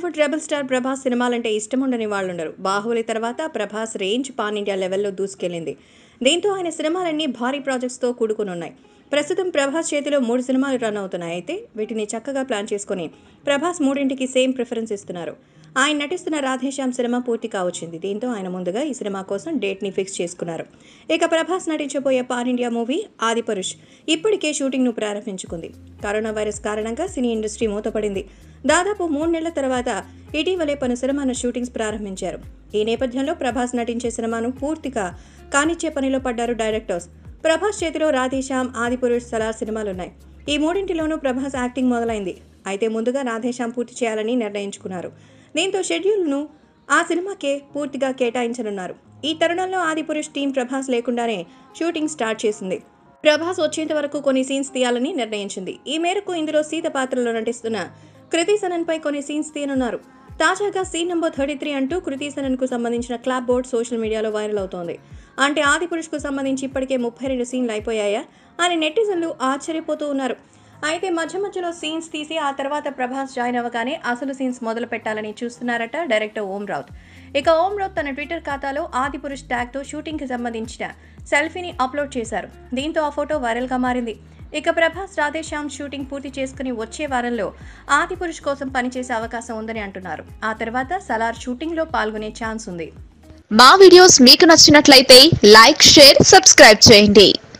Bollywood rebel star Prabhas సినిమాలంటే ఇష్టం ఉండని వాళ్ళుండరు బాహుబలి తర్వాత ప్రభాస్ రేంజ్ పాన్ ఇండియా లెవెల్లో దూసుకెళ్లింది దీంతో ఆయన సినిమాలన్నీ భారీ ప్రాజెక్ట్స్తో కూడుకునున్నాయి ప్రస్తుతం ప్రభాస్ చేతిలో మూడు సినిమాలు రన్ అవుతున్నాయి అయితే వీటిని చక్కగా ప్లాన్ చేసుకుని ప్రభాస్ మూడింటికి సేమ్ ప్రిఫరెన్స్ ఇస్తున్నారు ఆయన నటిస్తున్న రాధేశ్యామ్ సినిమా పూర్తి కావచ్చింది దీంతో ఆయన ముందుగా ఈ సినిమా కోసం డేట్ని ఫిక్స్ చేసుకున్నారు ఇక ప్రభాస్ నటించబోయే పాన్ ఇండియా మూవీ ఆదిపురుష్ ఇప్పటికే షూటింగ్ను ప్రారంభించుకుంది కరోనా వైరస్ కారణంగా సినీ ఇండస్ట్రీ మూతపడింది దాదాపు మూడు నెలల తర్వాత ఇటీవలే పలు సినిమాను షూటింగ్స్ ప్రారంభించారు ఈ నేపథ్యంలో ప్రభాస్ నటించే సినిమాను పూర్తిగా కానిచ్చే పనిలో పడ్డారు డైరెక్టర్స్ ప్రభాస్ చేతిలో రాధేశ్యామ్ ఆదిపురుష్ సలార్ సినిమాలున్నాయి ఈ మూడింటిలోనూ ప్రభాస్ యాక్టింగ్ మొదలైంది అయితే ముందుగా రాధేశ్యామ్ పూర్తి చేయాలని నిర్ణయించుకున్నారు దీంతో షెడ్యూల్ను ఆ సినిమాకే పూర్తిగా కేటాయించనున్నారు ఈ తరుణంలో ఆదిపురుష్ టీం ప్రభాస్ లేకుండానే షూటింగ్ స్టార్ట్ చేసింది ప్రభాస్ వచ్చేంత వరకు కొన్ని సీన్స్ తీయాలని నిర్ణయించింది ఈ మేరకు ఇందులో సీత పాత్రలో నటిస్తున్న కృతి సనన్ పై కొన్ని సీన్స్ తీయనున్నారు తాజాగా సీన్ నెంబర్ థర్టీ త్రీ అంటూ కృతి సనన్ కు సంబంధించిన clap board social media viral అవుతోంది అంటే ఆది పురుష్ కు సంబంధించి ఇప్పటికే ముప్పై రెండు సీన్లు అయిపోయాయా అని నెటిజన్లు ఆశ్చర్యపోతూ ఉన్నారు అయితే మధ్య మధ్యలో సీన్స్ తీసి ఆ తర్వాత ప్రభాస్ జాయిన్ అవ్వగానే అసలు సీన్స్ మొదలు పెట్టాలని చూస్తున్నారట డైరెక్టర్ ఓం రౌత్ ఇక ఓం రౌత్ తన ట్విట్టర్ ఖాతాలో ఆది పురుష్ ట్యాగ్తో షూటింగ్కి సంబంధించిన సెల్ఫీని అప్లోడ్ చేశారు దీంతో ఆ ఫోటో వైరల్గా మారింది ఇక ప్రభాస్ రాధేశ్యామ్ షూటింగ్ పూర్తి చేసుకుని వచ్చే వారంలో ఆది పురుష్ కోసం పనిచేసే అవకాశం ఉందని అంటున్నారు ఆ తర్వాత సలార్ షూటింగ్లో పాల్గొనే ఛాన్స్ ఉంది మా వీడియోస్ మీకు నచ్చినట్లయితే లైక్ షేర్ సబ్స్క్రైబ్ చేయండి